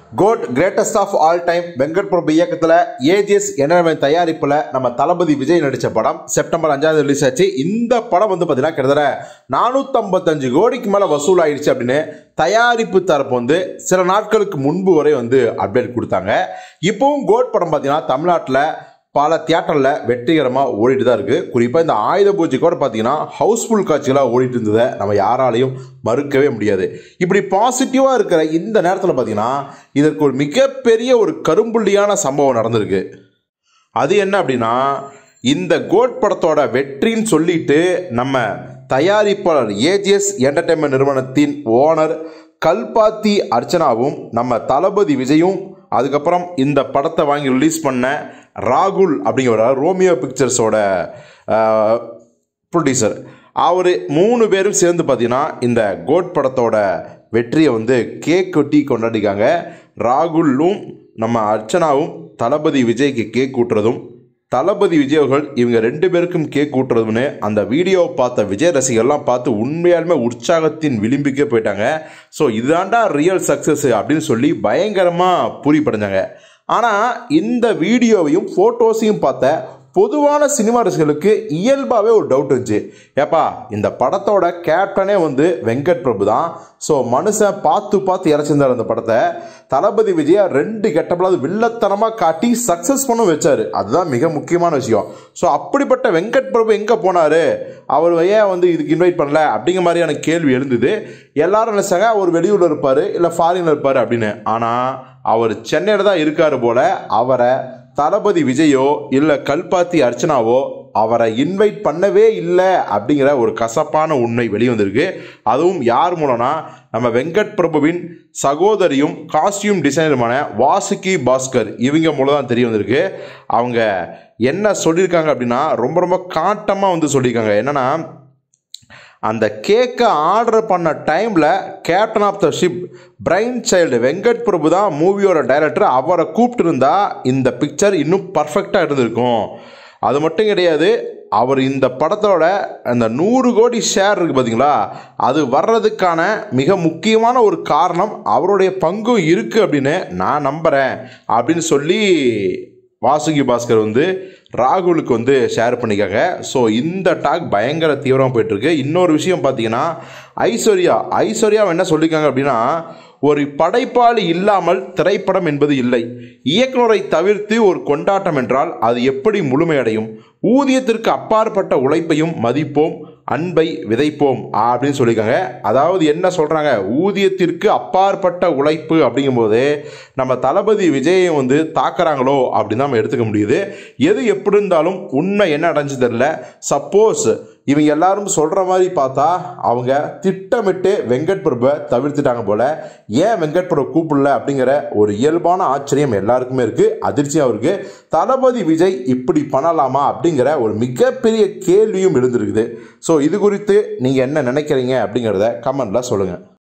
code greatest of all time Venkat Prabhu இயக்கத்தில் AGS entertainment தயாரிப்பில் நம்ம தளபதி விஜய் நடித்த படம் செப்டம்பர் அஞ்சாவது ரிலீஸ் ஆச்சு இந்த படம் வந்து பார்த்தீங்கன்னா கிட்டத்தட்ட நானூற்றம்பத்தஞ்சு கோடிக்கு மேலே வசூல் ஆயிடுச்சு அப்படின்னு தயாரிப்பு தரப்பு வந்து சில நாட்களுக்கு முன்பு வரை வந்து அப்டேட் கொடுத்தாங்க இப்போவும் கோட் படம் பார்த்தீங்கன்னா தமிழ்நாட்டில் பல தியேட்டரில் வெற்றிகரமாக ஓடிட்டு தான் இருக்குது குறிப்பாக இந்த ஆயுத பூஜை கூட பார்த்தீங்கன்னா ஹவுஸ்ஃபுல் காட்சிகளாக ஓடிட்டு இருந்ததை நம்ம யாராலையும் மறுக்கவே முடியாது இப்படி பாசிட்டிவாக இருக்கிற இந்த நேரத்தில் பார்த்தீங்கன்னா இதற்கு ஒரு மிகப்பெரிய ஒரு கரும்புள்ளியான சம்பவம் நடந்திருக்கு அது என்ன அப்படின்னா இந்த கோட் படத்தோட வெற்றின்னு சொல்லிட்டு நம்ம தயாரிப்பாளர் ஏஜிஎஸ் என்டர்டைன்மெண்ட் நிறுவனத்தின் ஓனர் கல்பாத்தி அர்ச்சனாவும் நம்ம தளபதி விஜயும் அதுக்கப்புறம் இந்த படத்தை வாங்கி ரிலீஸ் பண்ண ராகுல் அப்படிங்கிற ரோமியோ பிக்சர்ஸோட ப்ரொடியூசர் அவர் மூணு பேரும் சேர்ந்து பார்த்தீங்கன்னா இந்த கோட் படத்தோட வெற்றியை வந்து கேக் கொட்டி கொண்டாடிக்காங்க ராகுலும் நம்ம அர்ச்சனாவும் தளபதி விஜய்க்கு கேக் கூட்டுறதும் தளபதி விஜய் அவர்கள் இவங்க ரெண்டு பேருக்கும் கேக் கூட்டுறதுன்னு அந்த வீடியோவை பார்த்த விஜய் ரசிகர்லாம் பார்த்து உண்மையாலுமே உற்சாகத்தின் விளிம்புக்கே போயிட்டாங்க ஸோ இதுதான்டா ரியல் சக்ஸஸ் அப்படின்னு சொல்லி பயங்கரமாக பூரிப்படைஞ்சாங்க ஆனால் இந்த வீடியோவையும் ஃபோட்டோஸையும் பார்த்த பொதுவான சினிமா ரசிகர்களுக்கு இயல்பாகவே ஒரு டவுட் இருந்துச்சு ஏப்பா இந்த படத்தோட கேப்டனே வந்து வெங்கட் பிரபு தான் ஸோ மனுஷன் பார்த்து பார்த்து இறச்சிருந்தார் அந்த படத்தை தளபதி விஜயா ரெண்டு கெட்டப்பலாவது வில்லத்தனமாக காட்டி சக்ஸஸ் பண்ண வச்சாரு அதுதான் மிக முக்கியமான விஷயம் ஸோ அப்படிப்பட்ட வெங்கட் பிரபு எங்கே போனார் அவர் ஏன் வந்து இதுக்கு இன்வைட் பண்ணல அப்படிங்கிற மாதிரியான கேள்வி எழுந்தது எல்லாரும் நினைச்சாங்க அவர் வெளியூரில் இருப்பார் இல்லை ஃபாரினில் இருப்பார் அப்படின்னு ஆனால் அவர் சென்னையில் தான் இருக்காரு போல அவரை தளபதி விஜயோ இல்லை கல்பாத்தி அர்ச்சனாவோ அவரை இன்வைட் பண்ணவே இல்லை அப்படிங்கிற ஒரு கசப்பான உண்மை வெளிவந்திருக்கு அதுவும் யார் மூலம்னா நம்ம வெங்கட் பிரபுவின் சகோதரியும் காஸ்டியூம் டிசைனருமான வாசுகி பாஸ்கர் இவங்க மூலம் தான் தெரிய வந்திருக்கு அவங்க என்ன சொல்லியிருக்காங்க அப்படின்னா ரொம்ப ரொம்ப காட்டமாக வந்து சொல்லியிருக்காங்க என்னன்னா அந்த கேக்கை ஆர்டர் பண்ண டைமில் captain of the ship brain child Venkat Prabhu தான் மூவியோட டைரக்டர் அவரை கூப்பிட்டுருந்தா இந்த பிக்சர் இன்னும் பர்ஃபெக்டாக இருந்திருக்கும் அது மட்டும் கிடையாது அவர் இந்த படத்தோட அந்த நூறு கோடி ஷேர் இருக்குது பார்த்தீங்களா அது வர்றதுக்கான மிக முக்கியமான ஒரு காரணம் அவருடைய பங்கும் இருக்குது அப்படின்னு நான் நம்புகிறேன் அப்படின்னு சொல்லி வாசுகி பாஸ்கர் வந்து ராகுலுக்கு வந்து ஷேர் பண்ணிக்காங்க ஸோ இந்த டாக் பயங்கர தீவிரமாக போயிட்டுருக்கு இன்னொரு விஷயம் பார்த்தீங்கன்னா ஐஸ்வர்யா ஐஸ்வர்யா என்ன சொல்லியிருக்காங்க அப்படின்னா ஒரு படைப்பாளி இல்லாமல் திரைப்படம் என்பது இல்லை இயக்குனரை தவிர்த்து ஒரு கொண்டாட்டம் என்றால் அது எப்படி முழுமையடையும் ஊதியத்திற்கு அப்பாற்பட்ட உழைப்பையும் மதிப்போம் அன்பை விதைப்போம் அப்படின்னு சொல்லியிருக்காங்க அதாவது என்ன சொல்கிறாங்க ஊதியத்திற்கு அப்பாற்பட்ட உழைப்பு அப்படிங்கும்போது நம்ம தளபதி விஜயை வந்து தாக்குறாங்களோ அப்படின்னு நம்ம எடுத்துக்க முடியுது எது எப்படி இருந்தாலும் உண்மை என்ன அடைஞ்சு தெரில சப்போஸ் இவங்க எல்லாரும் சொல்கிற மாதிரி பார்த்தா அவங்க திட்டமிட்டு வெங்கட் பிரபுவை தவிர்த்துட்டாங்க போல ஏன் வெங்கட் பிரபு கூப்பிடல அப்படிங்கிற ஒரு இயல்பான ஆச்சரியம் எல்லாருக்குமே இருக்குது அதிர்ச்சியாக இருக்குது தளபதி விஜய் இப்படி பண்ணலாமா அப்படிங்கிற ஒரு மிகப்பெரிய கேள்வியும் எழுந்திருக்குது ஸோ இது குறித்து நீங்கள் என்ன நினைக்கிறீங்க அப்படிங்கிறத கமெண்டில் சொல்லுங்கள்